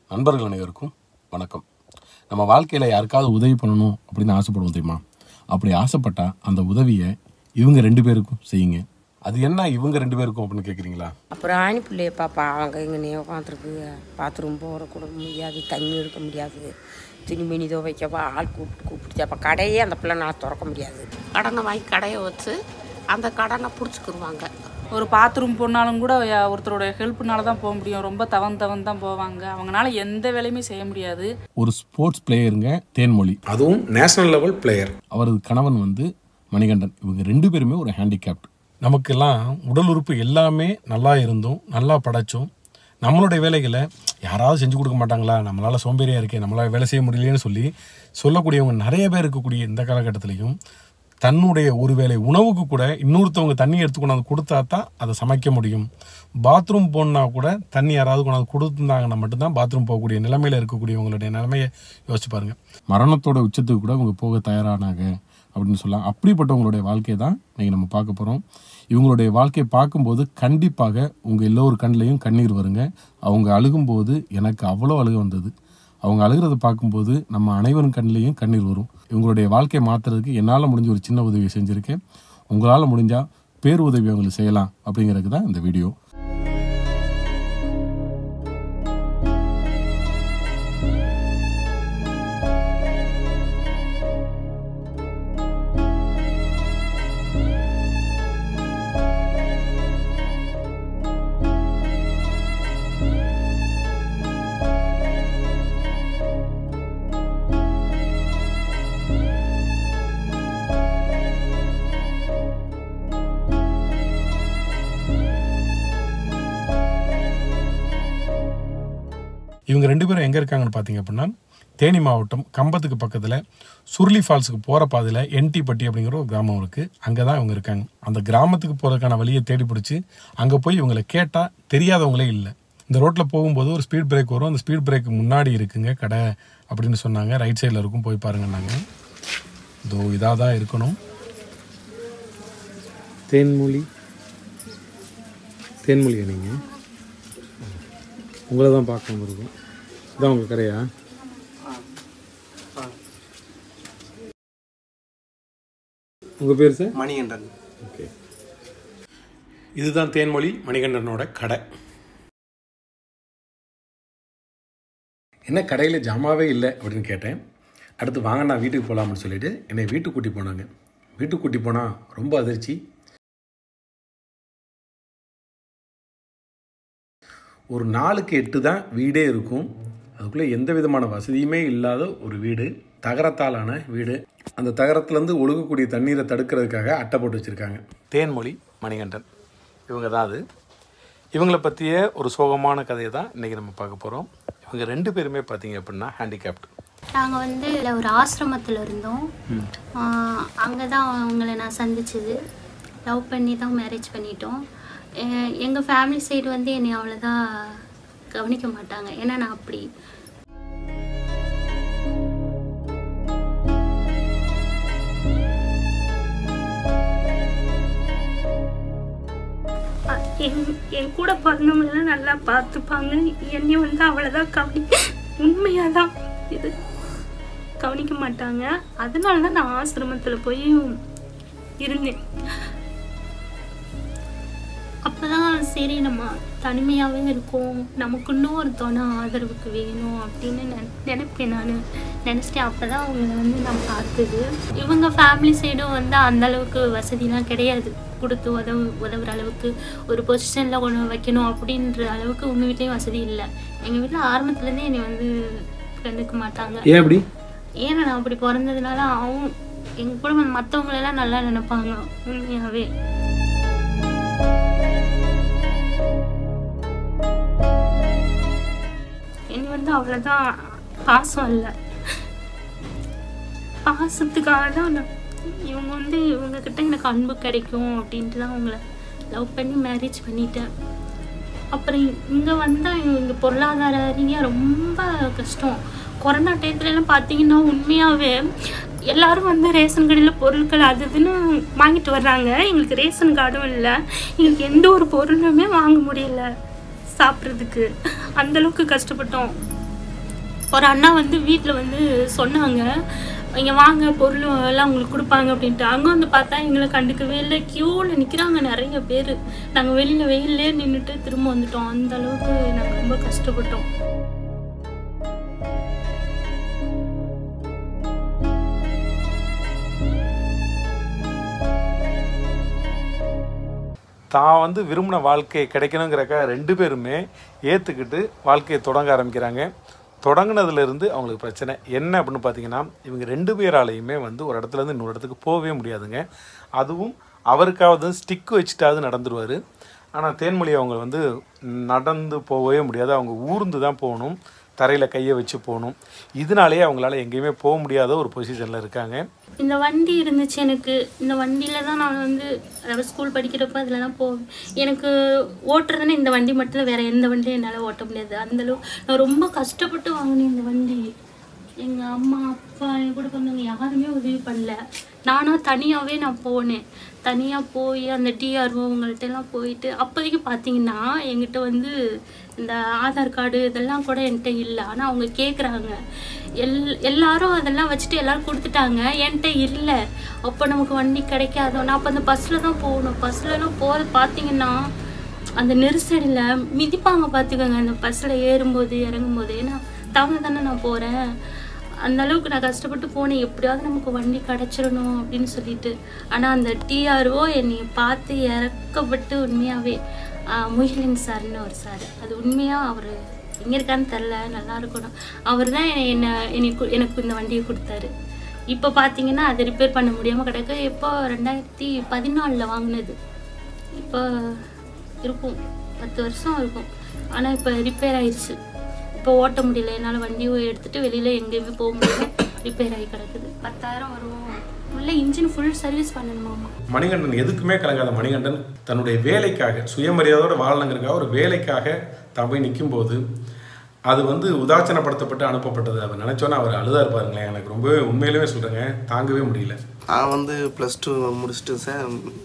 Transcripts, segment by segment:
நண்பர்கள் அனைவருக்கும் வணக்கம் நம்ம வாழ்க்கையில் யாருக்காவது உதவி பண்ணணும் அப்படின்னு ஆசைப்படுவோம் தெரியுமா அப்படி ஆசைப்பட்டா அந்த உதவியை இவங்க ரெண்டு பேருக்கும் செய்யுங்க அது என்ன இவங்க ரெண்டு பேருக்கும் அப்படின்னு கேட்குறீங்களா அப்புறம் ஆணி பிள்ளைய பாப்பா அவங்க இங்கே உட்காந்துருக்கு பாத்ரூம் போகிற கூட முடியாது தண்ணி எடுக்க முடியாது துணிமணி துவைக்கப்பா ஆள் கூப்பிட்டு கூப்பிட்டு அப்போ கடையே அந்த பிள்ளை நான் திறக்க முடியாது கடனை வாங்கி கடையை வச்சு அந்த கடனை பிடிச்சிக்கிருவாங்க ஒரு பாத்ரூம் போனாலும் கூட யா- ஒருத்தரோட ஹெல்ப்னால தான் போக முடியும் ரொம்ப தவன் தவன் தான் போவாங்க அவங்களால எந்த வேலையுமே செய்ய முடியாது ஒரு ஸ்போர்ட்ஸ் பிளேயருங்க தேன்மொழி அதுவும் நேஷனல் லெவல் பிளேயர் அவரது கணவன் வந்து மணிகண்டன் இவங்க ரெண்டு பேருமே ஒரு ஹேண்டிகேப்ட் நமக்கெல்லாம் உடல் உறுப்பு எல்லாமே நல்லா இருந்தும் நல்லா படைச்சும் நம்மளுடைய வேலைகளை யாராவது செஞ்சு கொடுக்க மாட்டாங்களா நம்மளால் சோம்பேறியாக இருக்கே நம்மளால் வேலை செய்ய முடியலையேன்னு சொல்லி சொல்லக்கூடியவங்க நிறைய பேர் இருக்கக்கூடிய இந்த காலகட்டத்திலையும் தன்னுடைய ஒருவேளை உணவுக்கு கூட இன்னொருத்தவங்க தண்ணி எடுத்து கொண்டாந்து கொடுத்தா தான் அதை சமைக்க முடியும் பாத்ரூம் போனா கூட தண்ணி யாராவது கொண்டாந்து கொடுத்துருந்தாங்கன்னா மட்டும்தான் பாத்ரூம் போகக்கூடிய நிலைமையில் இருக்கக்கூடியவங்களுடைய நிலைமையை யோசிச்சு பாருங்க மரணத்தோட உச்சத்துக்கு கூட இவங்க போக தயாரானாங்க அப்படின்னு சொல்லலாம் அப்படிப்பட்டவங்களுடைய வாழ்க்கையை தான் இன்னைக்கு நம்ம பார்க்க போகிறோம் இவங்களுடைய வாழ்க்கையை பார்க்கும்போது கண்டிப்பாக உங்கள் எல்லோரு கண்ணிலையும் கண்ணீர் வருங்க அவங்க அழுகும்போது எனக்கு அவ்வளோ அழுக வந்தது அவங்க அழுகிறத பார்க்கும்போது நம்ம அனைவரும் கண்ணிலையும் கண்ணீர் வரும் இவங்களுடைய வாழ்க்கையை மாற்றுறதுக்கு என்னால் முடிஞ்ச ஒரு சின்ன உதவி செஞ்சுருக்கேன் உங்களால் முடிஞ்சால் பேர் உதவி அவங்களுக்கு செய்யலாம் அப்படிங்கிறதுக்கு தான் இந்த வீடியோ இவங்க ரெண்டு பேரும் எங்கே இருக்காங்கன்னு பார்த்தீங்க அப்படின்னா தேனி மாவட்டம் கம்பத்துக்கு பக்கத்தில் சுருளி ஃபால்ஸுக்கு போகிற பாதையில் என்டிப்பட்டி அப்படிங்கிற ஒரு கிராமம் இருக்குது அங்கே தான் இவங்க இருக்காங்க அந்த கிராமத்துக்கு போகிறதுக்கான வழியை தேடி பிடிச்சி அங்கே போய் இவங்களை கேட்டால் தெரியாதவங்களே இல்லை இந்த ரோட்டில் போகும்போது ஒரு ஸ்பீட் பிரேக் வரும் அந்த ஸ்பீட் பிரேக் முன்னாடி இருக்குங்க கடை அப்படின்னு சொன்னாங்க ரைட் சைடில் இருக்கும் போய் பாருங்கன்னாங்க இதோ இதாக தான் இருக்கணும் தேன்மொழி தேன்மொழியா நீங்கள் உங்களை தான் பார்க்க வந்திருக்கோம் இதான் உங்கள் கடையா உங்கள் பேர் சார் மணிகண்டன் ஓகே இதுதான் தேன்மொழி மணிகண்டனோட கடை என்ன கடையில் ஜாமாவே இல்லை அப்படின்னு கேட்டேன் அடுத்து வாங்க நான் வீட்டுக்கு போகலாம்னு சொல்லிட்டு என்னை வீட்டுக்கு கூட்டி போனாங்க வீட்டுக்கு கூட்டி போனால் ரொம்ப அதிர்ச்சி ஒரு நாலுக்கு எட்டு தான் வீடே இருக்கும் அதுக்குள்ளே எந்த விதமான வசதியுமே இல்லாத ஒரு வீடு தகரத்தாலான வீடு அந்த தகரத்துலேருந்து ஒழுகக்கூடிய தண்ணீரை தடுக்கிறதுக்காக அட்டை போட்டு வச்சுருக்காங்க தேன்மொழி மணிகண்டன் இவங்க தான் அது இவங்களை பற்றிய ஒரு சோகமான கதையை தான் இன்றைக்கி நம்ம பார்க்க போகிறோம் இவங்க ரெண்டு பேருமே பார்த்தீங்க அப்படின்னா ஹேண்டிகேப்ட் நாங்கள் வந்து இதுல ஒரு ஆசிரமத்தில் இருந்தோம் அங்கே தான் அவங்கள நான் சந்திச்சது லவ் பண்ணி தான் மேரேஜ் பண்ணிட்டோம் எங்கள் ஃபேமிலி சைடு வந்து என்னை அவ்வளோதான் கவனிக்க மாட்டாங்க ஏன்னா நான் அப்படி அ- என் என் கூட பிறந்தவங்களெல்லாம் நல்லா பார்த்துப்பாங்க என்னை வந்து அவ்வளோதான் கவனி உண்மையாக தான் இது கவனிக்க மாட்டாங்க அதனால தான் நான் ஆசிரமத்தில் போய் இருந்தேன் அப்போ தான் சரி நம்ம தனிமையாகவே இருக்கோம் நமக்கு இன்னொரு துணை ஆதரவுக்கு வேணும் அப்படின்னு நின நினைப்பேன் நான் நினச்சிட்டேன் அப்போ தான் அவங்கள வந்து நான் பார்த்தது இவங்க ஃபேமிலி சைடும் வந்து அந்த அளவுக்கு வசதிலாம் கிடையாது கொடுத்து உதவு உதவுற அளவுக்கு ஒரு பொசிஷனில் கொண்டு வைக்கணும் அப்படின்ற அளவுக்கு உங்கள் வீட்லேயும் வசதி இல்லை எங்கள் வீட்டில் ஆரம்பத்துலேருந்தே என்னை வந்து கண்டுக்க மாட்டாங்க ஏன் அப்படி ஏன்னா நான் அப்படி பிறந்ததுனால அவங்க எங்கள் கூட மற்றவங்களெல்லாம் நல்லா நினைப்பாங்க உண்மையாகவே என்னை வந்து அவ்வளோதான் பாசம் இல்லை பாசத்துக்காக தான் நான் இவங்க வந்து இவங்க கிட்ட எனக்கு அன்பு கிடைக்கும் அப்படின்ட்டு தான் அவங்கள லவ் பண்ணி மேரேஜ் பண்ணிட்டேன் அப்புறம் இங்கே வந்தால் இங்கே பொருளாதார ரீதியாக ரொம்ப கஷ்டம் கொரோனா டயத்துலலாம் பார்த்தீங்கன்னா உண்மையாகவே எல்லாரும் வந்து ரேஷன் கடையில் பொருட்கள் அது இதுன்னு வாங்கிட்டு வர்றாங்க எங்களுக்கு ரேஷன் கார்டும் இல்லை எங்களுக்கு எந்த ஒரு பொருளுமே வாங்க முடியல சாப்பிட்றதுக்கு அந்தளவுக்கு கஷ்டப்பட்டோம் ஒரு அண்ணா வந்து வீட்டில் வந்து சொன்னாங்க இங்கே வாங்க பொருள் எல்லாம் உங்களுக்கு கொடுப்பாங்க அப்படின்ட்டு அங்கே வந்து பார்த்தா எங்களை கண்டுக்கவே இல்லை க்யூவில் நிற்கிறாங்க நிறைய பேர் நாங்கள் வெளியில் வெயிலே நின்றுட்டு திரும்ப வந்துட்டோம் அந்த அளவுக்கு நாங்கள் ரொம்ப கஷ்டப்பட்டோம் தான் வந்து விரும்பின வாழ்க்கை கிடைக்கணுங்கிறக்க ரெண்டு பேருமே ஏற்றுக்கிட்டு வாழ்க்கையை தொடங்க ஆரம்பிக்கிறாங்க தொடங்குனதுலேருந்து அவங்களுக்கு பிரச்சனை என்ன அப்படின்னு பார்த்தீங்கன்னா இவங்க ரெண்டு பேராலையுமே வந்து ஒரு இடத்துலேருந்து இன்னொரு இடத்துக்கு போகவே முடியாதுங்க அதுவும் அவருக்காவது ஸ்டிக் வச்சுட்டாவது நடந்துருவார் ஆனால் தேன்மொழி அவங்க வந்து நடந்து போகவே முடியாது அவங்க ஊர்ந்து தான் போகணும் தரையில் கையை வச்சு போகணும் இதனாலேயே அவங்களால எங்கேயுமே போக முடியாத ஒரு பொசிஷனில் இருக்காங்க இந்த வண்டி இருந்துச்சு எனக்கு இந்த வண்டியில் தான் நான் வந்து அதாவது ஸ்கூல் படிக்கிறப்ப அதில் தான் போவேன் எனக்கு ஓட்டுறதுன்னு இந்த வண்டி மட்டும் தான் வேறு எந்த வண்டியும் என்னால் ஓட்ட முடியாது அந்தளவு நான் ரொம்ப கஷ்டப்பட்டு வாங்கினேன் இந்த வண்டி எங்கள் அம்மா அப்பா என் கூட பிறந்தவங்க யாருமே உதவி பண்ணல நானும் தனியாகவே நான் போனேன் தனியாக போய் அந்த டிஆர்ஓ உங்கள்கிட்ட எல்லாம் போயிட்டு அப்போதைக்கு பார்த்தீங்கன்னா என்கிட்ட வந்து இந்த ஆதார் கார்டு இதெல்லாம் கூட என்கிட்ட இல்லை ஆனால் அவங்க கேட்குறாங்க எல் எல்லாரும் அதெல்லாம் வச்சுட்டு எல்லாரும் கொடுத்துட்டாங்க என்கிட்ட இல்லை அப்போ நமக்கு வண்டி கிடைக்காதோ நான் அப்போ அந்த பஸ்ஸில் தான் போகணும் பஸ்லலாம் போகிறது பார்த்தீங்கன்னா அந்த நெரிசலில் மிதிப்பாங்க பார்த்துக்கோங்க அந்த பஸ்ஸில் ஏறும்போது இறங்கும்போது ஏன்னா தவணை தானே நான் போகிறேன் அந்த அளவுக்கு நான் கஷ்டப்பட்டு போனேன் எப்படியாவது நமக்கு வண்டி கிடச்சிடணும் அப்படின்னு சொல்லிட்டு ஆனால் அந்த டிஆர்ஓ என்னை பார்த்து இறக்கப்பட்டு உண்மையாகவே முகிலின் சார்னு ஒரு சார் அது உண்மையாக அவர் எங்கே இருக்கான்னு தெரில நல்லா இருக்கணும் அவர் தான் என்னை எனக்கு எனக்கு இந்த வண்டியை கொடுத்தாரு இப்போ பார்த்தீங்கன்னா அதை ரிப்பேர் பண்ண முடியாமல் கிடக்கு இப்போ ரெண்டாயிரத்தி பதினாலில் வாங்கினது இப்போ இருக்கும் பத்து வருஷம் இருக்கும் ஆனால் இப்போ ரிப்பேர் ஆயிடுச்சு இப்போ ஓட்ட முடியல என்னால் வண்டியை எடுத்துகிட்டு வெளியில் எங்கேயுமே போக முடியல ரிப்பேர் ஆகி கிடக்குது பத்தாயிரம் வரும் உள்ள இன்ஜின் ஃபுல் சர்வீஸ் பண்ணணுமாமா மணிகண்டன் எதுக்குமே கலங்காத மணிகண்டன் தன்னுடைய வேலைக்காக சுயமரியாதையோட வாழணுங்கிறக்காக ஒரு வேலைக்காக தான் போய் நிற்கும்போது அது வந்து உதாசனப்படுத்தப்பட்டு அனுப்பப்பட்டது அவர் நினச்சோன்னே அவர் அழுதா இருப்பாருங்களேன் எனக்கு ரொம்பவே உண்மையிலுமே சொல்கிறேங்க தாங்கவே முடியல நான் வந்து ப்ளஸ் டூ முடிச்சுட்டு சார்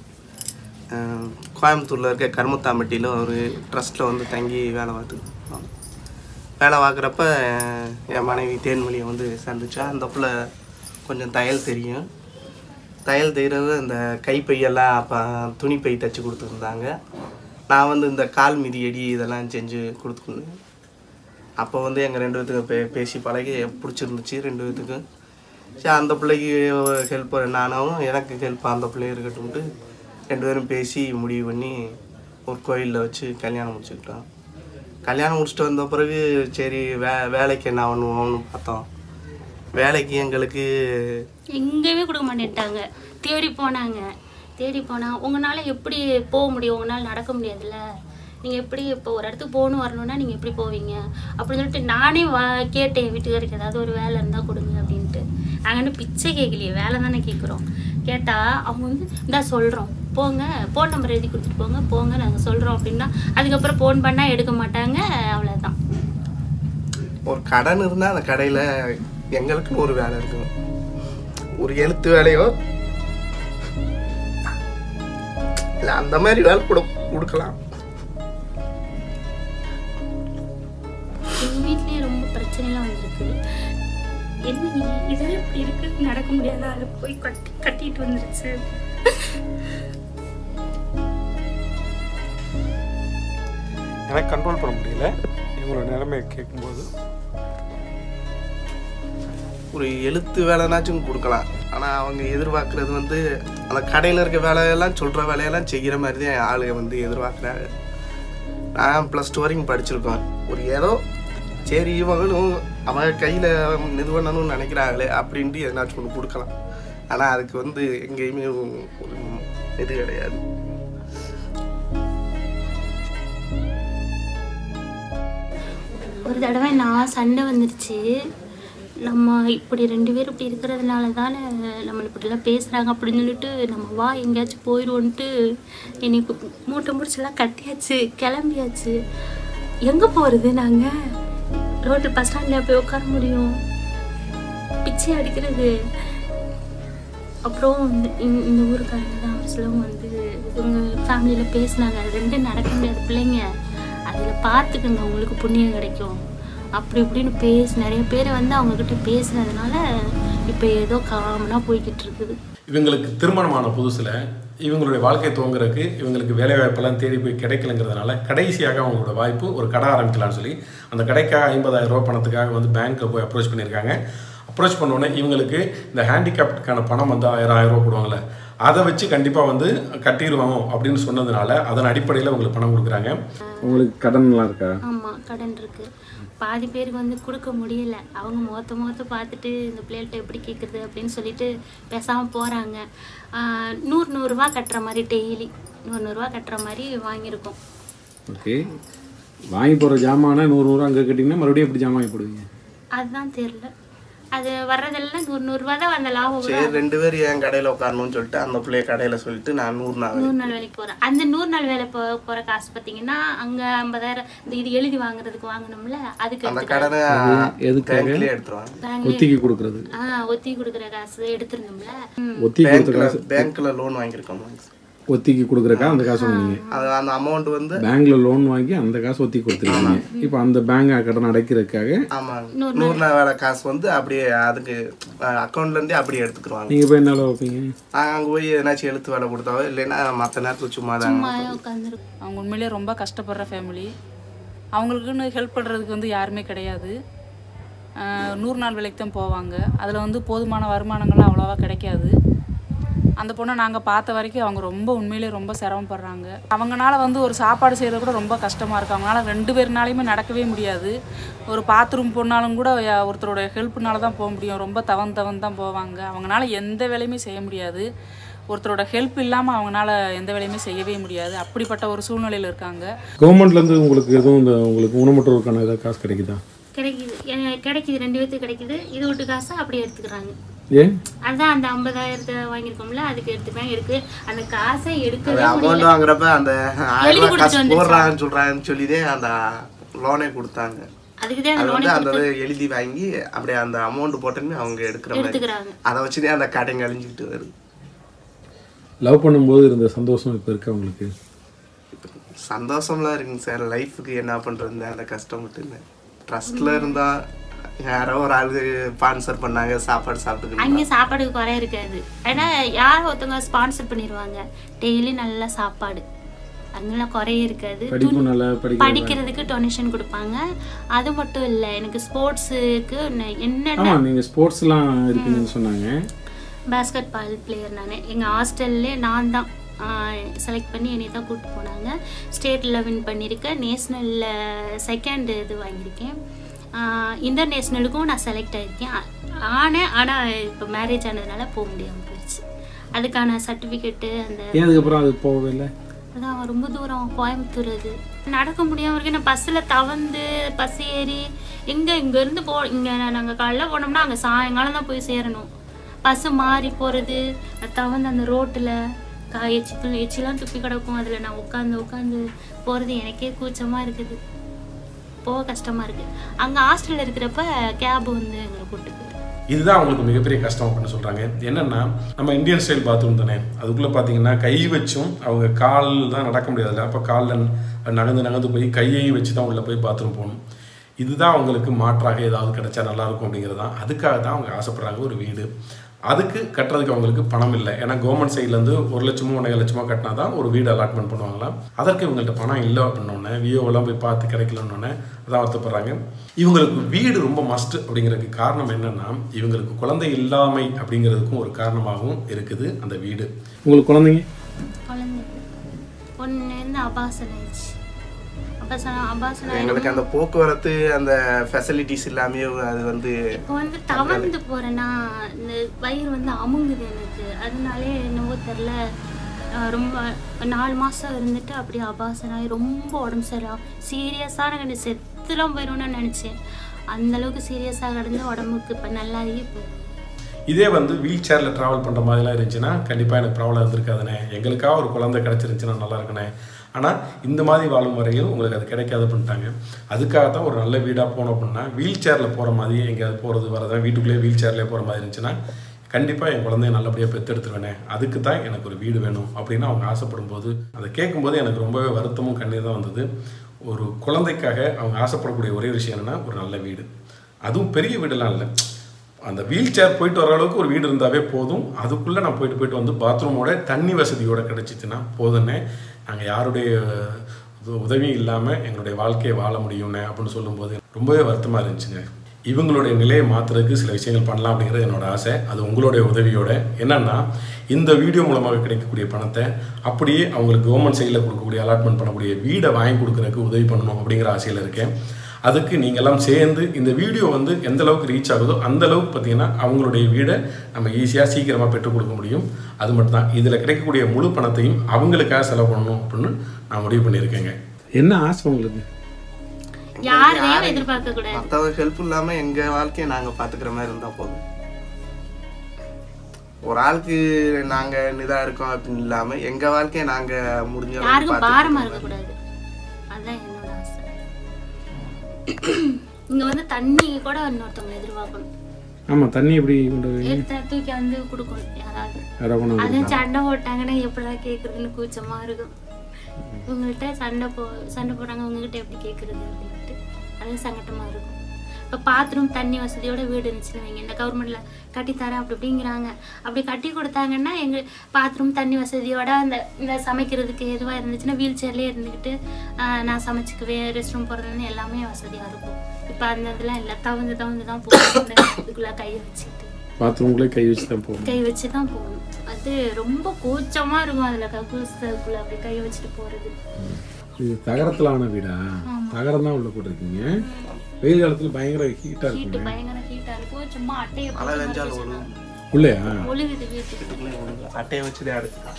அஹ், கோயம்புத்தூரில் இருக்க கருமத்தாம்பட்டியில் ஒரு ட்ரஸ்ட்டில் வந்து தங்கி வேலை பார்த்து வேலை பார்க்குறப்ப என் மனைவி தேன்மொழியை வந்து சந்திச்சா அந்த புள்ள கொஞ்சம் தையல் தெரியும் தையல் தைகிறது இந்த கைப்பையெல்லாம் அப்போ துணிப்பை தைச்சி கொடுத்துருந்தாங்க நான் வந்து இந்த கால் மிதியடி இதெல்லாம் செஞ்சு கொடுத்துருந்தேன் அப்போ வந்து எங்கள் ரெண்டு பேத்துக்கும் பே பேசி பழகி பிடிச்சிருந்துச்சு ரெண்டு பேத்துக்கும் சரி அந்த பிள்ளைக்கு ஹெல்ப் நானும் எனக்கு ஹெல்ப் அந்த பிள்ளை இருக்கட்டும்ட்டு ரெண்டு பேரும் பேசி முடிவு பண்ணி ஒரு கோயிலில் வச்சு கல்யாணம் முடிச்சுக்கிட்டோம் கல்யாணம் முடிச்சுட்டு வந்த பிறகு சரி வே வேலைக்கு என்ன பண்ணுவோம்னு பார்த்தோம் வேலைக்கு எங்களுக்கு எங்கேயுமே கொடுக்க மாட்டேன்ட்டாங்க தேடி போனாங்க தேடி போனால் உங்களால் எப்படி போக முடியும் உங்களால் நடக்க முடியாதுல்ல நீங்கள் எப்படி இப்போ ஒரு இடத்துக்கு போகணும் வரணும்னா நீங்கள் எப்படி போவீங்க அப்படின்னு சொல்லிட்டு நானே வா கேட்டேன் வீட்டுக்காருக்கு ஏதாவது ஒரு வேலை இருந்தால் கொடுங்க அப்படின்ட்டு நாங்கள் இன்னும் பிச்சை கேட்கலையே வேலை தானே கேட்குறோம் கேட்டால் அவங்க வந்து இந்தா சொல்கிறோம் போங்க ஃபோன் நம்பர் எழுதி கொடுத்துட்டு போங்க போங்க நாங்கள் சொல்கிறோம் அப்படின்னா அதுக்கப்புறம் ஃபோன் பண்ணால் எடுக்க மாட்டாங்க அவ்வளோதான் ஒரு கடன் இருந்தால் அந்த கடையில் எங்களுக்குன்னு ஒரு வேலை இருக்கும் ஒரு எழுத்து வேலையோ இல்லை அந்த மாதிரி வேலை கூட கொடுக்கலாம் எங்கள் வீட்லேயே ரொம்ப பிரச்சனைலாம் வந்திருக்கு என்ன இ- இதெல்லாம் இப்படி இருக்கு நடக்க முடியாத அதை போய் கட்டி கட்டிட்டு வந்துருச்சு எனக்கு கண்ட்ரோல் பண்ண முடியல இவங்களோட நிலைமையை கேட்கும்போது ஒரு எழுத்து வேலைனாச்சும் கொடுக்கலாம் ஆனால் அவங்க எதிர்பார்க்குறது வந்து அந்த கடையில் இருக்க வேலையெல்லாம் சொல்கிற வேலையெல்லாம் செய்கிற மாதிரி தான் ஆளுங்க வந்து எதிர்பார்க்குறாங்க நான் ப்ளஸ் டூ வரைக்கும் படிச்சிருக்கோம் ஒரு ஏதோ சரி இவங்களும் அவங்க கையில் இது பண்ணணும்னு நினைக்கிறாங்களே அப்படின்ட்டு எதனாச்சும் ஒன்று கொடுக்கலாம் ஆனால் அதுக்கு வந்து எங்கேயுமே ஒரு இது கிடையாது ஒரு தடவை நான் சண்டை வந்துருச்சு நம்ம இப்படி ரெண்டு பேரும் இப்படி இருக்கிறதுனால தானே நம்மளை இப்படிலாம் பேசுகிறாங்க அப்படின்னு சொல்லிட்டு நம்ம வா எங்கேயாச்சும் போயிடுவோன்ட்டு எனக்கு மூட்டை முடிச்செல்லாம் கட்டியாச்சு கிளம்பியாச்சு எங்கே போகிறது நாங்கள் ரோட்டில் பஸ் ஸ்டாண்டில் போய் உட்கார முடியும் பிச்சை அடிக்கிறது அப்புறம் இந்த இந்த- இந்த ஊருக்காரங்க தான் ஒரு சிலவங்க வந்து இவங்க ஃபேமிலியில் பேசினாங்க அது ரெண்டும் நடக்க முடியாது பிள்ளைங்க அதில் பார்த்துக்குங்க உங்களுக்கு புண்ணியம் கிடைக்கும் அப்படி இப்படின்னு பேசி நிறைய பேர் வந்து அவங்கக்கிட்ட பேசுனதுனால இப்போ ஏதோ காமனாக போய்கிட்டு இருக்குது இவங்களுக்கு திருமணமான புதுசில் இவங்களுடைய வாழ்க்கை துவங்குறதுக்கு இவங்களுக்கு வேலை வாய்ப்பெல்லாம் தேடி போய் கிடைக்கலங்கிறதுனால கடைசியாக அவங்களோட வாய்ப்பு ஒரு கடை ஆரம்பிக்கலாம்னு சொல்லி அந்த கடைக்காக ஐம்பதாயிரம் ரூபாய் பணத்துக்காக வந்து பேங்க்கில் போய் அப்ரோச் பண்ணியிருக்காங்க அப்ரோச் பண்ணோடனே இவங்களுக்கு இந்த ஹேண்டிகேப்டுக்கான பணம் வந்து ஆயிரம் ஆயிரம் ரூபா போடுவாங்கள்ல அதை வச்சு கண்டிப்பாக வந்து கட்டிடுவாங்க அப்படின்னு சொன்னதுனால அதன் அடிப்படையில் உங்களுக்கு பணம் கொடுக்குறாங்க உங்களுக்கு கடன்லாம் இருக்கா ஆமாம் கடன் இருக்கு பாதி பேருக்கு வந்து கொடுக்க முடியல அவங்க முகத்த முகத்த பார்த்துட்டு இந்த பிள்ளைகள்ட்ட எப்படி கேட்குறது அப்படின்னு சொல்லிட்டு பேசாமல் போகிறாங்க நூறு நூறுரூவா கட்டுற மாதிரி டெய்லி நூறு நூறுரூவா கட்டுற மாதிரி வாங்கியிருக்கோம் ஓகே வாங்கி போகிற ஜாமானை நூறு நூறு அங்கே கட்டிங்கன்னா மறுபடியும் எப்படி ஜாமான் வாங்கி போடுவீங்க அதுதான் தெரில அது வர்றதெல்லாம் நூறு நூறுரூவா தான் அந்த லாபம் வரும். சரி ரெண்டு பேர் என் கடையில் உட்காரணும்னு சொல்லிட்டு அந்த பிள்ளைய கடையில் சொல்லிட்டு நான் நூறு நாள் நூறு நாள் வேலைக்கு போகிறேன் அந்த நூறு நாள் வேலை போ போகிற காசு பார்த்தீங்கன்னா அங்கே ஐம்பதாயிரம் இந்த இது எழுதி வாங்குறதுக்கு வாங்கினோம்ல அதுக்கு அந்த எடுத்துக்கிறாங்க. கடனை எதுக்காக? பேங்க்லேயே எடுத்துருவாங்க பேங்க்லயே ஒத்திக்கி கொடுக்குறது ஆ ஒத்தி கொடுக்குற காசு எடுத்திருந்தோம்ல ம். ஒத்திக்கி கொடுத்த பேங்க்ல காசு பேங்க்ல லோன் வாங்கியிருக்கோம் ஒத்திக்கி கொடுக்குறக்கா அந்த காசு வாங்குனீங்க அது அந்த அமௌண்ட் வந்து பேங்க்ல லோன் வாங்கி அந்த காசு ஒத்தி கொடுத்துருக்கீங்க இப்போ அந்த பேங்க் கடன் அடைக்கிறதுக்காக ஆமாங்க நூறு நாள் வேலை காசு வந்து அப்படியே அதுக்கு அக்கௌண்ட்ல இருந்தே அப்படியே எடுத்துக்கிருவாங்க நீங்க போய் என்ன வைப்பீங்க நாங்கள் அங்கே போய் எதனாச்சும் எழுத்து வேலை கொடுத்தாவோ இல்லைன்னா மற்ற நேரத்தில் சும்மா தான் சும்மா உட்காந்துருக்கும் அவங்க உண்மையிலேயே ரொம்ப கஷ்டப்படுற ஃபேமிலி அவங்களுக்குன்னு ஹெல்ப் பண்ணுறதுக்கு வந்து யாருமே கிடையாது ஆஹ் நூறு நாள் வேலைக்கு தான் போவாங்க அதில் வந்து போதுமான வருமானங்கள்லாம் அவ்வளோவா கிடைக்காது அந்த பொண்ணை நாங்கள் பார்த்த வரைக்கும் அவங்க ரொம்ப உண்மையிலேயே ரொம்ப சிரமப்படுறாங்க அவங்கனால வந்து ஒரு சாப்பாடு செய்கிறது கூட ரொம்ப கஷ்டமாக இருக்குது அவங்களால ரெண்டு பேர்னாலையுமே நடக்கவே முடியாது ஒரு பாத்ரூம் போனாலும் கூட யா- ஒருத்தரோட ஹெல்ப்னால தான் போக முடியும் ரொம்ப தவன் தவன் தான் போவாங்க அவங்களால எந்த வேலையுமே செய்ய முடியாது ஒருத்தரோட ஹெல்ப் இல்லாமல் அவங்களால எந்த வேலையுமே செய்யவே முடியாது அப்படிப்பட்ட ஒரு சூழ்நிலையில் இருக்காங்க கவர்மெண்ட்ல இருந்து உங்களுக்கு எதுவும் இந்த உங்களுக்கு ஊனமுற்றோருக்கான ஏதாவது காசு கிடைக்குதா கிடைக்குது எனக்கு கிடைக்குது ரெண்டு பேர்த்துக்கு கிடைக்குது இது விட்டு காசு அப்படியே எடுத்துக்கிறாங்க ஏன் அதான் அந்த ஐம்பதாயிரத்தை வாங்கியிருக்கோம்ல அதுக்கு எடுத்துக்கிறாங்க எடுக்கு அந்த காசை எடுக்கவே அமௌண்ட் முடியல வாங்குறப்ப அந்த ஆயிரம் எழுதி ரூபாய் கொடுத்து காசு வந்துருச்சா? போடுறாங்கன்னு சொல்றாங்கன்னு சொல்லிதே அந்த லோனே கொடுத்தாங்க அதுக்கு தான் அது அந்த வந்து லோனே அந்த இது எழுதி வாங்கி அப்படியே அந்த அமௌண்ட் போட்டோன்னே அவங்க எடுக்கிற மாதிரி எடுத்துக்கிறாங்க அதை வச்சுதான் அந்த கடை கழிஞ்சிக்கிட்டு வருது லவ் பண்ணும்போது இருந்த சந்தோஷம் இப்போ இருக்கு உங்களுக்கு சந்தோஷம்லாம் இருக்குங்க சார் லைஃபுக்கு என்ன பண்ணுறது அந்த கஷ்டம் மட்டும் ட்ரஸ்ட்ல இருந்தா யாரோ ஒரு ஆளு ஸ்பான்சர் பண்ணாங்க சாப்பாடு சாப்பிட்டுக்கணும் அங்கே சாப்பாடுக்கு குறை இருக்காது ஏன்னா யார் ஒருத்தவங்க ஸ்பான்சர் பண்ணிடுவாங்க டெய்லி நல்ல சாப்பாடு அங்கெல்லாம் குறையே இருக்காது படிப்பு துணி- நல்லா படிக்க படிக்கிறதுக்கு டொனேஷன் கொடுப்பாங்க அது மட்டும் இல்லை எனக்கு ஸ்போர்ட்ஸுக்கு என்னென்ன ஆமா நீங்க ஸ்போர்ட்ஸ்லாம் இருக்கீங்கன்னு சொன்னாங்க பேஸ்கெட் பால் பிளேயர் நான் எங்கள் ஹாஸ்டல்லே நான் தான் செலக்ட் பண்ணி என்னை தான் கூப்பிட்டு போனாங்க ஸ்டேட்டில் வின் பண்ணியிருக்கேன் நேஷ்னலில் செகண்ட் இது வாங்கியிருக்கேன் இன்டர்நேஷ்னலுக்கும் நான் செலக்ட் ஆகியிருக்கேன் ஆனேன் ஆனால் இப்போ மேரேஜ் ஆனதுனால போக முடியாமல் போயிடுச்சு அதுக்கான சர்டிஃபிகேட்டு அந்த ஏன் அதுக்கப்புறம் அது போகவே இல்லை அதான் ரொம்ப தூரம் கோயம்புத்தூர் அது நடக்க முடியாம இருக்கு நான் பஸ்ஸில் தவந்து பஸ் ஏறி எங்கே இங்கேருந்து போ இங்கே நாங்கள் காலைல போனோம்னா அங்கே சாயங்காலம் தான் போய் சேரணும் பஸ்ஸு மாறி போகிறது தவந்து அந்த ரோட்டில் கா எச்சி எச்சிலாம் துப்பி கிடக்கும் அதில் நான் உட்காந்து உட்காந்து போகிறது எனக்கே கூச்சமாக இருக்குது போக கஷ்டமாக இருக்குது அங்கே ஹாஸ்டலில் இருக்கிறப்ப கேப் வந்து எங்களை கூப்பிட்டு போயிரு இதுதான் அவங்களுக்கு மிகப்பெரிய கஷ்டம் அப்படின்னு சொல்கிறாங்க என்னென்னா நம்ம இந்தியன் ஸ்டைல் பாத்ரூம் தானே அதுக்குள்ளே பார்த்தீங்கன்னா கை வச்சும் அவங்க கால் தான் நடக்க முடியாதுல்ல அப்போ காலில் நகர்ந்து நகர்ந்து போய் கையையும் வச்சு தான் உள்ளே போய் பாத்ரூம் போகணும் இதுதான் அவங்களுக்கு மாற்றாக ஏதாவது கிடைச்சா நல்லா இருக்கும் அப்படிங்கிறது தான் அதுக்காக தான் அவங்க ஆசைப்படுறாங்க ஒரு வீடு அதுக்கு கட்டுறதுக்கு அவங்களுக்கு பணம் இல்லை ஏன்னா கவர்மெண்ட் சைட்லேருந்து ஒரு லட்சமோ ஒன்றரை லட்சமோ கட்டினா தான் ஒரு வீடு அலாட்மெண்ட் பண்ணுவாங்களாம் அதற்கு இவங்கள்ட்ட பணம் இல்லை அப்படின்னோடனே விஓவெல்லாம் போய் பார்த்து கிடைக்கலன்னொன்னே அதான் வருத்தப்படுறாங்க இவங்களுக்கு வீடு ரொம்ப மஸ்ட் அப்படிங்கிறதுக்கு காரணம் என்னன்னா இவங்களுக்கு குழந்தை இல்லாமை அப்படிங்கிறதுக்கும் ஒரு காரணமாகவும் இருக்குது அந்த வீடு உங்களுக்கு குழந்தைங்க குழந்தை ஒன்றுலேருந்து அபாசன் ஆயிடுச்சு அபாசனம் அபாசனம் எங்களுக்கு அந்த போக்குவரத்து அந்த ஃபெசிலிட்டிஸ் எல்லாமே அது வந்து இப்போ வந்து தவழ்ந்து போறேன்னா இந்த வயிறு வந்து அமுங்குது எனக்கு அதனாலே என்னவோ தெரில ரொம்ப நாலு மாதம் இருந்துட்டு அப்படியே அபாசனாகி ரொம்ப உடம்பு சரியா சீரியஸான எனக்கு செத்துலாம் போயிடும்னு நினச்சேன் அந்த அளவுக்கு சீரியஸாக கிடந்து உடம்புக்கு இப்போ நல்லாகி இப்போ இதே வந்து வீல் சேரில் ட்ராவல் பண்ணுற மாதிரிலாம் இருந்துச்சுன்னா கண்டிப்பாக எனக்கு ப்ராப்ளம் இருந்திருக்காதுண்ணே எங்களுக்காக ஒரு குழந்தை கிடச்சிருந்துச்சுன்னா நல்லா இருக்குண்ணே ஆனால் இந்த மாதிரி வாழும் வரையும் உங்களுக்கு அது கிடைக்காது பண்ணிட்டாங்க அதுக்காக தான் ஒரு நல்ல வீடாக போனோம் அப்படின்னா வீல் சேரில் போகிற மாதிரி எங்கேயாவது போகிறது வரதான் வீட்டுக்குள்ளேயே வீல் சேர்லேயே போகிற மாதிரி இருந்துச்சுன்னா கண்டிப்பாக என் குழந்தைய நல்லபடியாக பெற்றெடுத்துருவேனே அதுக்கு தான் எனக்கு ஒரு வீடு வேணும் அப்படின்னு அவங்க ஆசைப்படும் போது அதை கேட்கும்போது எனக்கு ரொம்பவே வருத்தமும் கண்ணீர் தான் வந்தது ஒரு குழந்தைக்காக அவங்க ஆசைப்படக்கூடிய ஒரே விஷயம் என்னன்னா ஒரு நல்ல வீடு அதுவும் பெரிய வீடெல்லாம் இல்லை அந்த வீல் சேர் போயிட்டு வர அளவுக்கு ஒரு வீடு இருந்தாவே போதும் அதுக்குள்ளே நான் போயிட்டு போயிட்டு வந்து பாத்ரூமோட தண்ணி வசதியோட கிடச்சிச்சுன்னா போதுன்னே நாங்கள் யாருடைய உத- உதவியும் இல்லாமல் எங்களுடைய வாழ்க்கையை வாழ முடியும்னே அப்படின்னு சொல்லும்போது ரொம்பவே வருத்தமாக இருந்துச்சுங்க இவங்களுடைய நிலையை மாற்றுறதுக்கு சில விஷயங்கள் பண்ணலாம் அப்படிங்கிறது என்னோட ஆசை அது உங்களுடைய உதவியோட என்னன்னா இந்த வீடியோ மூலமாக கிடைக்கக்கூடிய பணத்தை அப்படியே அவங்களுக்கு கவர்மெண்ட் சைடில் கொடுக்கக்கூடிய அலாட்மெண்ட் பண்ணக்கூடிய வீடை வாங்கி கொடுக்கறதுக்கு உதவி பண்ணணும் அப்படிங்கிற ஆசையில் இருக்கேன் அதுக்கு நீங்கள் எல்லாம் சேர்ந்து இந்த வீடியோ வந்து எந்த அளவுக்கு ரீச் ஆகுதோ அந்த அளவுக்கு பார்த்தீங்கன்னா அவங்களுடைய வீடை நம்ம ஈஸியாக சீக்கிரமாக பெற்றுக் கொடுக்க முடியும் அது மட்டும் தான் இதில் கிடைக்கக்கூடிய முழு பணத்தையும் அவங்களுக்காக செலவு பண்ணணும் அப்படின்னு நான் முடிவு பண்ணியிருக்கேங்க என்ன ஆசை உங்களுக்கு யாரையும் எதிர்பார்க்க கூடாது மற்றவங்க ஹெல்ப் இல்லாமல் எங்கள் வாழ்க்கையை நாங்கள் பார்த்துக்கிற மாதிரி இருந்தால் போதும் ஒரு ஆளுக்கு நாங்கள் இதாக இருக்கோம் அப்படின்னு இல்லாமல் எங்கள் வாழ்க்கையை நாங்கள் முடிஞ்ச அளவுக்கு யாருக்கும் பாரமா பார்த்துக்கிற இருக்க கூடாது அதான் என்னோட ஆசை இங்க வந்து தண்ணி கூட இன்னொருத்தவங்க எதிர்பார்க்கணும் ஆமாம் தண்ணி எப்படி கொண்டு போய் எடுத்து தூக்கி வந்து கொடுக்கணும் யாராவது யாராவது கொண்டு வந்து அது சண்டை போட்டாங்கன்னா எப்படா கேக்குறதுன்னு கூச்சமா இருக்கும் உங்கள்கிட்ட சண்டை போ சண்டை போடுறாங்க உங்ககிட்ட எப்படி கேக்குறது அப்படின்ட்டு அது சங்கட்டமா இருக்கும் இப்போ பாத்ரூம் தண்ணி வசதியோட வீடு இருந்துச்சுன்னு வைங்க இந்த கவர்மெண்ட்ல கட்டித்தரேன் அப்படி இப்படிங்கிறாங்க அப்படி கட்டி கொடுத்தாங்கன்னா எங்க பாத்ரூம் தண்ணி வசதியோட அந்த இந்த சமைக்கிறதுக்கு எதுவாக இருந்துச்சுன்னா வீல் சேர்லேயே இருந்துக்கிட்டு ஆஹ், நான் சமைச்சுக்குவேன் ரெஸ்ட் ரூம் போகிறதுன்னு எல்லாமே வசதியாக இருக்கும் இப்போ அந்த இதெல்லாம் இல்லை தவந்து தவந்து தான் போகணும் இதுக்குள்ளே கையை வச்சுக்கிட்டு பாத்ரூம்குள்ளே கை வச்சு தான் போகணும் கை வச்சு தான் போகணும் அது ரொம்ப கூச்சமா இருக்கும் அதுல கக்கூசத்துக்குள்ள அப்படி கை வச்சுட்டு போறது இது தகரத்தில் ஆன வீடா தகரம் தான் உள்ள போட்டிருக்கீங்க வெயில் காலத்தில் பயங்கர ஹீட்டாக ஹீட்டு இருக்குங்க பயங்கர ஹீட்டா இருக்கும் சும்மா அட்டையை மழை போட்டு வெஞ்சாலும் மறைச்சு ஒழுகும் உள்ளேயா ஒழுகுது வீட்டுக்கு வீட்டுக்குள்ளே ஒழுகும் அட்டையை வச்சு தான் அடைச்சிக்கலாம்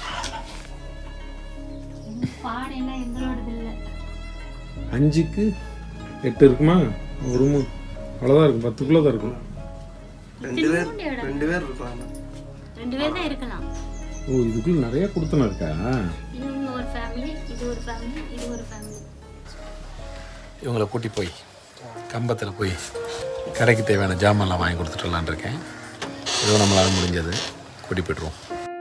பானைன்னா எங்களோடது இல்லை அஞ்சுக்கு எட்டு இருக்குமா ஒரு ரூமு அவ்வளோதான் இருக்கும் பத்துக்குள்ளே தான் இருக்கும் ரெண்டு பேர் ரெண்டு பேர் இருக்கலாம் ரெண்டு பேர் தான் இருக்கலாம் ஓ இதுக்குள்ள நிறைய கொடுத்தன இருக்கா இவங்க ஒரு ஃபேமிலி இது ஒரு ஃபேமிலி இது ஒரு ஃபேமிலி இவங்களை கூட்டி போய் கம்பத்தில் போய் கடைக்கு தேவையான ஜாமான்லாம் வாங்கி கொடுத்துட்டு வரலான்னு இருக்கேன் ஏதோ நம்மளால் முடிஞ்சது கூட்டி போய்ட்டுருவோம்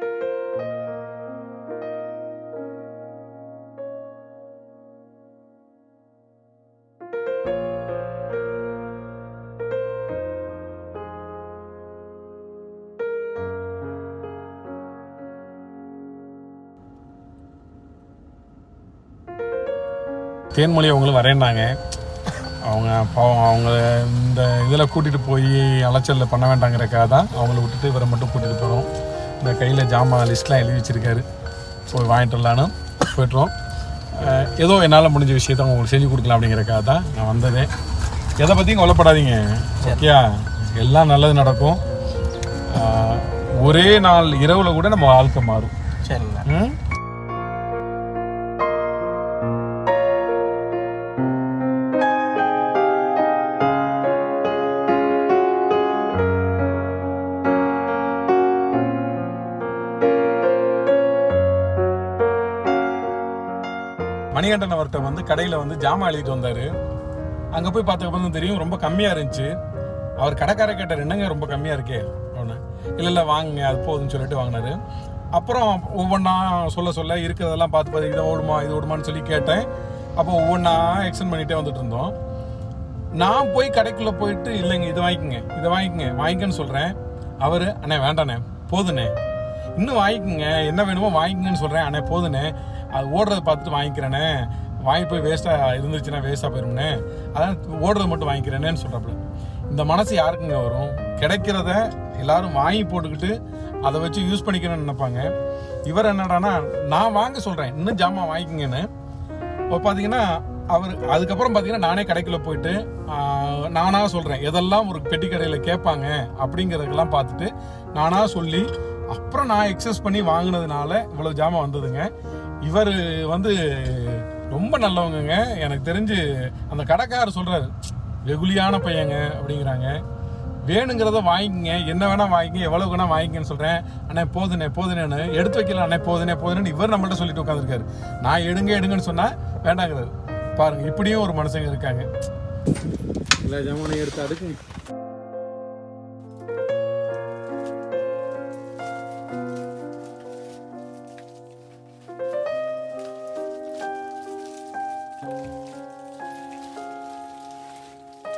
தேன்மொழி அவங்களும் வரேன்னாங்க அவங்க பாவம் அவங்க இந்த இதில் கூட்டிகிட்டு போய் அலைச்சலில் பண்ண வேண்டாங்கிறக்காக தான் அவங்கள விட்டுட்டு இவரை மட்டும் கூட்டிகிட்டு போகிறோம் இந்த கையில் ஜாமான் லிஸ்ட்லாம் எழுதி வச்சிருக்காரு போய் வாங்கிட்டு வரலான்னு போய்ட்டுறோம் அஹ் ஏதோ என்னால் முடிஞ்ச விஷயத்த உங்களுக்கு செஞ்சு கொடுக்கலாம் அப்படிங்கிறக்காக தான் நான் வந்ததே எதை பற்றியும் கவலைப்படாதீங்க ஓகேயா எல்லாம் நல்லது நடக்கும் அஹ் ஒரே நாள் இரவில் கூட நம்ம வாழ்க்கை மாறும் சரிங்க ம் மணிகண்டன் அவர்கிட்ட வந்து கடையில் வந்து ஜாமான் எழுதிட்டு வந்தார் அங்கே போய் பார்த்தப்ப தான் தெரியும் ரொம்ப கம்மியாக இருந்துச்சு அவர் கடைக்கார கேட்டார் என்னங்க ரொம்ப கம்மியாக இருக்கே ஒன்று இல்லை இல்லை வாங்குங்க அது போதும்னு சொல்லிட்டு வாங்கினாரு அப்புறம் ஒவ்வொன்றா சொல்ல சொல்ல இருக்கிறதெல்லாம் பார்த்து பார்த்து இதை ஓடுமா இது ஓடுமான்னு சொல்லி கேட்டேன் அப்போ ஒவ்வொன்றா எக்ஸ்டெண்ட் பண்ணிகிட்டே வந்துட்டு இருந்தோம் நான் போய் கடைக்குள்ளே போயிட்டு இல்லைங்க இதை வாங்கிக்கோங்க இதை வாங்கிக்கோங்க வாங்கிக்கன்னு சொல்கிறேன் அவர் அண்ணே வேண்டாண்ணே போதுண்ணே இன்னும் வாங்கிக்கோங்க என்ன வேணுமோ வாங்கிக்கங்கன்னு சொல்கிறேன் அண்ணே போதுண்ணே அது ஓடுறத பார்த்துட்டு வாங்கிக்கிறேனே வாங்கி போய் வேஸ்ட்டாக இருந்துச்சுன்னா வேஸ்ட்டாக போயிரும்னே அதான் ஓடுறது மட்டும் வாங்கிக்கிறேனேன்னு சொல்கிறாப்புல இந்த மனசு யாருக்குங்க வரும் கிடைக்கிறத எல்லாரும் வாங்கி போட்டுக்கிட்டு அதை வச்சு யூஸ் பண்ணிக்கணும்னு நினைப்பாங்க இவர் என்னடான்னா நான் வாங்க சொல்கிறேன் இன்னும் ஜாமான் வாங்கிக்கங்கன்னு இப்போ பார்த்தீங்கன்னா அவர் அதுக்கப்புறம் பார்த்தீங்கன்னா நானே கடைக்குள்ள போயிட்டு ஆஹ், நானா சொல்கிறேன் எதெல்லாம் ஒரு பெட்டி கடையில் கேட்பாங்க அப்படிங்கிறதுக்கெல்லாம் பார்த்துட்டு நானா சொல்லி அப்புறம் நான் எக்ஸஸ் பண்ணி வாங்கினதுனால இவ்வளோ ஜாமான் வந்ததுங்க இவர் வந்து ரொம்ப நல்லவங்கங்க எனக்கு தெரிஞ்சு அந்த கடைக்காரர் சொல்கிறாரு வெகுலியான பையங்க அப்படிங்கிறாங்க வேணுங்கிறத வாங்கிக்கங்க என்ன வேணா வாங்கிங்க எவ்வளவு வேணா வாங்கிக்கன்னு சொல்றேன் அண்ணே போதுனே போதுனேன்னு எடுத்து வைக்கலாம் அண்ணே போதுனே போதுனேன்னு இவர் நம்மள்ட்ட சொல்லிட்டு உட்காந்துருக்காரு நான் எடுங்க எடுங்கன்னு சொன்னா வேண்டாங்கிறாரு பாருங்க இப்படியும் ஒரு மனுஷங்க இருக்காங்க எல்லா ஜாமானையும் எடுத்து அடுக்கு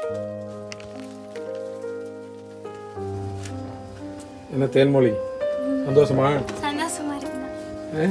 என்ன தேன்மொழி சந்தோஷமா சந்தோஷமா இருக்குண்ணா ஆ?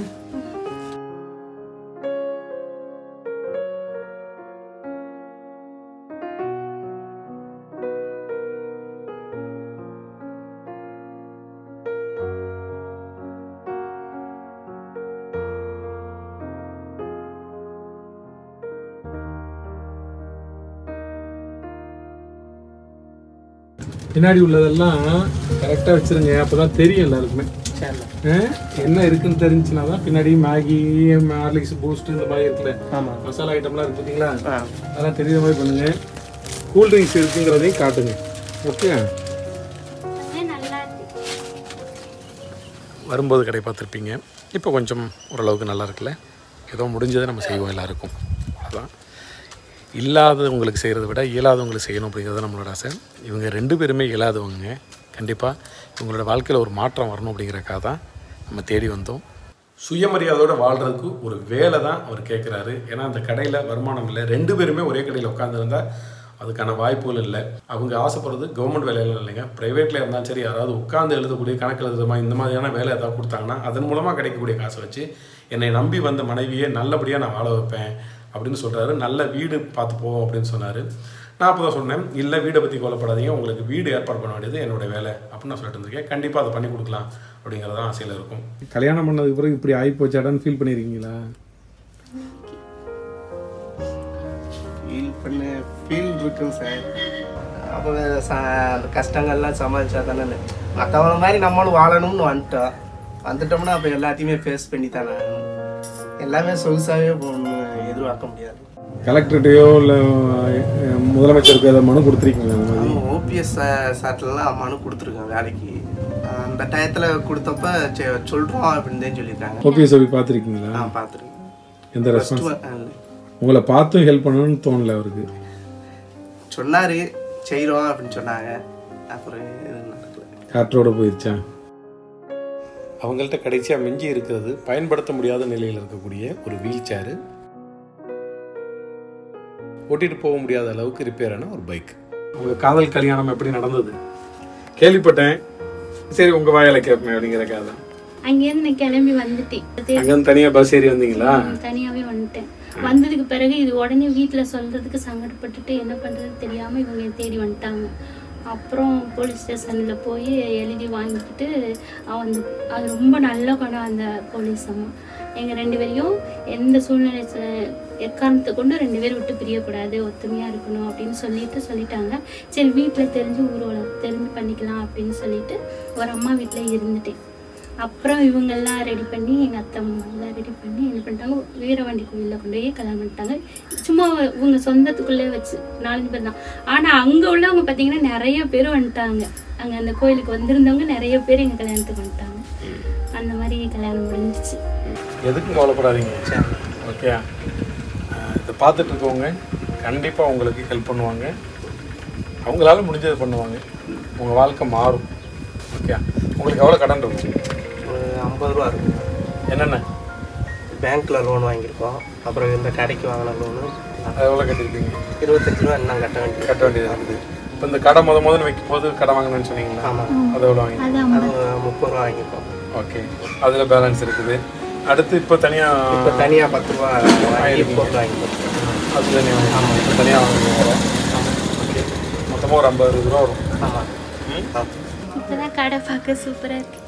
பின்னாடி உள்ளதெல்லாம் கரெக்டாக வச்சிருங்க அப்பதான் தெரியும் எல்லாருக்குமே ஆ? என்ன இருக்குன்னு தெரிஞ்சுனா தான் பின்னாடி மேகி ஹார்லிக்ஸ் பூஸ்ட் இந்த மாதிரி இருக்குல்ல ஆமாம் மசாலா ஐட்டம்லாம் இருக்கு பார்த்தீங்களா ஆ அதெல்லாம் தெரியுற மாதிரி பண்ணுங்க கூல் ட்ரிங்க்ஸ் இருக்குங்கிறதையும் காட்டுங்க ஓகே நல்லா இருக்கு வரும்போது கடை பார்த்துருப்பீங்க இப்போ கொஞ்சம் ஓரளவுக்கு நல்லா இருக்குல்ல ஏதோ முடிஞ்சதை நம்ம செய்வோம் எல்லாருக்கும் அதான் இல்லாதவங்களுக்கு செய்கிறத விட இயலாதவங்களுக்கு செய்யணும் அப்படிங்கிறது தான் நம்மளோட ஆசை இவங்க ரெண்டு பேருமே இயலாதவங்க கண்டிப்பாக இவங்களோட வாழ்க்கையில் ஒரு மாற்றம் வரணும் அப்படிங்கிறக்காக தான் நம்ம தேடி வந்தோம் சுயமரியாதையோட வாழ்கிறதுக்கு ஒரு வேலை தான் அவர் கேட்குறாரு ஏன்னா அந்த கடையில் வருமானம் இல்லை ரெண்டு பேருமே ஒரே கடையில் உட்காந்துருந்தா அதுக்கான வாய்ப்புகள் இல்லை அவங்க ஆசைப்படுறது கவர்மெண்ட் வேலையெல்லாம் இல்லைங்க ப்ரைவேட்டில் இருந்தாலும் சரி யாராவது உட்காந்து எழுதக்கூடிய கணக்கு எழுதுற மாதிரி இந்த மாதிரியான வேலை ஏதாவது கொடுத்தாங்கன்னா அதன் மூலமாக கிடைக்கக்கூடிய காசை வச்சு என்னை நம்பி வந்த மனைவியை நல்லபடியாக நான் வாழ வைப்பேன் அப்படின்னு சொல்கிறாரு நல்ல வீடு பார்த்து போவோம் அப்படின்னு சொன்னார் நான் அப்போ தான் சொன்னேன் இல்லை வீடை பற்றி கவலைப்படாதீங்க உங்களுக்கு வீடு ஏற்பாடு பண்ண வேண்டியது என்னோட வேலை அப்படின்னு நான் சொல்லிட்டு இருந்திருக்கேன் கண்டிப்பாக அதை பண்ணி கொடுக்கலாம் அப்படிங்கிறது தான் ஆசையில் இருக்கும் கல்யாணம் பண்ணதுக்கு பிறகு இப்படி ஆகி போச்சாடான்னு ஃபீல் பண்ணியிருக்கீங்களா ஃபீல் பண்ண ஃபீல் இருக்குங்க சார் அப்போ ச- அந்த கஷ்டங்கள்லாம் சமாளிச்சா தானே மற்றவங்க மாதிரி நம்மளும் வாழணும்னு வந்துட்டோம் வந்துட்டோம்னா அப்போ எல்லாத்தையுமே ஃபேஸ் பண்ணி தானே ஆகணும். எல்லாமே சொகுசாகவே போகணும்னு எதிர்பார்க்க முடியாது கலெக்டர்கிட்டயோ இல்லை முதலமைச்சருக்கு ஏதாவது மனு கொடுத்துருக்கீங்களா அந்த மாதிரி ஓபிஎஸ் சாட்டிலலாம் மனு கொடுத்துருக்கேன் வேலைக்கு அந்த டயத்தில் கொடுத்தப்ப சரி, சொல்றோம் அப்படின்னு தான் சொல்லியிருக்காங்க ஓபிஎஸ் ஓபி பார்த்துருக்கீங்களா நான் பார்த்துருக்கேன் எந்த ரெஸ்பான்ஸ் உங்களை பார்த்தும் ஹெல்ப் பண்ணணும்னு தோணல அவருக்கு சொன்னார் செய்கிறோம் அப்படின்னு சொன்னாங்க அப்புறம் எதுவும் நடக்கல காற்றோட போயிருச்சா அவங்கள்ட்ட கடைசியாக மிஞ்சி இருக்கிறது பயன்படுத்த முடியாத நிலையில் இருக்கக்கூடிய ஒரு வீல் சேரு ஓட்டிட்டு போக முடியாத அளவுக்கு ரிப்பேரான ஒரு பைக் உங்க காதல் கல்யாணம் எப்படி நடந்தது கேள்விப்பட்டேன் சரி உங்க வாயால கேட்பேன் அப்படிங்கிற கதை அங்கேருந்து நான் கிளம்பி வந்துட்டேன் அங்கேருந்து தனியா பஸ் ஏறி வந்தீங்களா தனியாவே வந்துட்டேன் வந்ததுக்கு பிறகு இது உடனே வீட்ல சொல்றதுக்கு சங்கடப்பட்டுட்டு என்ன பண்றது தெரியாம இவங்க என்னை தேடி வந்துட்டாங்க அப்புறம் போலீஸ் ஸ்டேஷனில் போய் எழுதி வாங்கிக்கிட்டு அவன் அந்த அது ரொம்ப நல்ல குணம் அந்த போலீஸ் அம்மா எங்கள் ரெண்டு பேரையும் எந்த சூழ்நிலை ச- எக்காரணத்தை கொண்டு ரெண்டு பேரும் விட்டு பிரியக்கூடாது ஒத்துமையாக இருக்கணும் அப்படின்னு சொல்லிட்டு சொல்லிட்டாங்க சரி வீட்டில் தெரிஞ்சு ஊரோல தெரிஞ்சு பண்ணிக்கலாம் அப்படின்னு சொல்லிட்டு ஒரு அம்மா வீட்டில் இருந்துட்டேன் அப்புறம் இவங்கெல்லாம் ரெடி பண்ணி எங்கள் அத்தை எல்லாம் ரெடி பண்ணி என்ன பண்ணிட்டாங்க வீரவண்டி கோயிலில் கொண்டு போய் கல்யாணம் பண்ணிட்டாங்க சும்மா இவங்க சொந்தத்துக்குள்ளே வச்சு நாலஞ்சு பேர் தான் ஆனால் அங்கே உள்ளவங்க பார்த்தீங்கன்னா நிறைய பேர் வந்துட்டாங்க அங்கே அந்த கோயிலுக்கு வந்திருந்தவங்க நிறைய பேர் எங்கள் கல்யாணத்துக்கு வந்துட்டாங்க அந்த மாதிரி கல்யாணம் முடிஞ்சிச்சு எதுக்கும் கவலைப்படாதீங்க ஓகே இதை பார்த்துட்டு இருக்கவங்க கண்டிப்பாக உங்களுக்கு ஹெல்ப் பண்ணுவாங்க அவங்களால முடிஞ்சதை பண்ணுவாங்க உங்கள் வாழ்க்கை மாறும் ஓகே உங்களுக்கு எவ்வளோ கடன் இருக்கும் ஒரு ஐம்பது ரூபா இருக்கும் என்னென்ன பேங்க்கில் லோன் வாங்கியிருக்கோம் அப்புறம் இந்த கடைக்கு வாங்கின லோனு அது எவ்வளோ கட்டியிருப்பீங்க இருபத்தஞ்சு ரூபா இன்னும் கட்ட வேண்டியது கட்ட வேண்டியது இருக்குது இப்போ இந்த கடை முத முதல்ல வைக்கும் போது கடை வாங்கினேன்னு சொன்னீங்களா ஆமாம் அது எவ்வளோ வாங்கி அது முப்பது ரூபா வாங்கியிருக்கோம் ஓகே அதில் பேலன்ஸ் இருக்குது அடுத்து இப்போ தனியாக இப்போ தனியாக பத்து ரூபா வாங்கி போட்டு வாங்கியிருக்கோம் அது தனியாக ஆமாம் இப்போ தனியாக வாங்குறோம் ஓகே மொத்தமாக ஒரு ஐம்பது ரூபா வரும் ஆமாம் இப்போதான் கடை பார்க்க சூப்பராக இருக்கு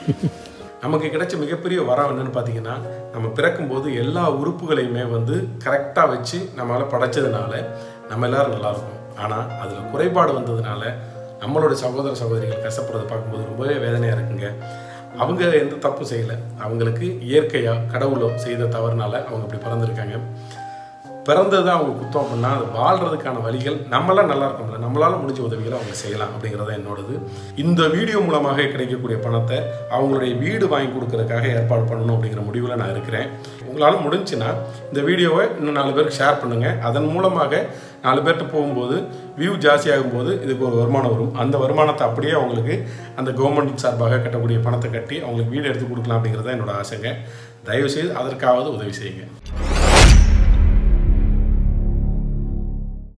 நமக்கு கிடைச்ச மிகப்பெரிய வரம் என்னன்னு பார்த்தீங்கன்னா நம்ம பிறக்கும்போது எல்லா உறுப்புகளையுமே வந்து கரெக்டாக வச்சு நம்மளால் படைச்சதுனால நம்ம எல்லாரும் நல்லா இருக்கும் ஆனால் அதில் குறைபாடு வந்ததுனால நம்மளோட சகோதர சகோதரிகள் கஷ்டப்படுறதை பார்க்கும்போது ரொம்பவே வேதனையாக இருக்குங்க அவங்க எந்த தப்பும் செய்யலை அவங்களுக்கு இயற்கையாக கடவுளோ செய்த தவறுனால அவங்க இப்படி பிறந்திருக்காங்க பிறந்தது தான் அவங்க குத்தம் அப்படின்னா அது வாழ்றதுக்கான வழிகள் நம்மளாம் நல்லா இருக்கோம்ல நம்மளால முடிஞ்ச உதவிகளை அவங்க செய்யலாம் அப்படிங்கிறது தான் என்னோடது இந்த வீடியோ மூலமாக கிடைக்கக்கூடிய பணத்தை அவங்களுடைய வீடு வாங்கி கொடுக்கறதுக்காக ஏற்பாடு பண்ணணும் அப்படிங்கிற முடிவில் நான் இருக்கிறேன் உங்களால் முடிஞ்சுன்னா இந்த வீடியோவை இன்னும் நாலு பேருக்கு ஷேர் பண்ணுங்கள் அதன் மூலமாக நாலு பேர்கிட்ட போகும்போது வியூ ஜாஸ்தியாகும் போது இதுக்கு ஒரு வருமானம் வரும் அந்த வருமானத்தை அப்படியே அவங்களுக்கு அந்த கவர்மெண்ட் சார்பாக கட்டக்கூடிய பணத்தை கட்டி அவங்களுக்கு வீடு எடுத்து கொடுக்கலாம் அப்படிங்கிறது தான் என்னோட ஆசைங்க தயவுசெய்து அதற்காவது உதவி செய்யுங்க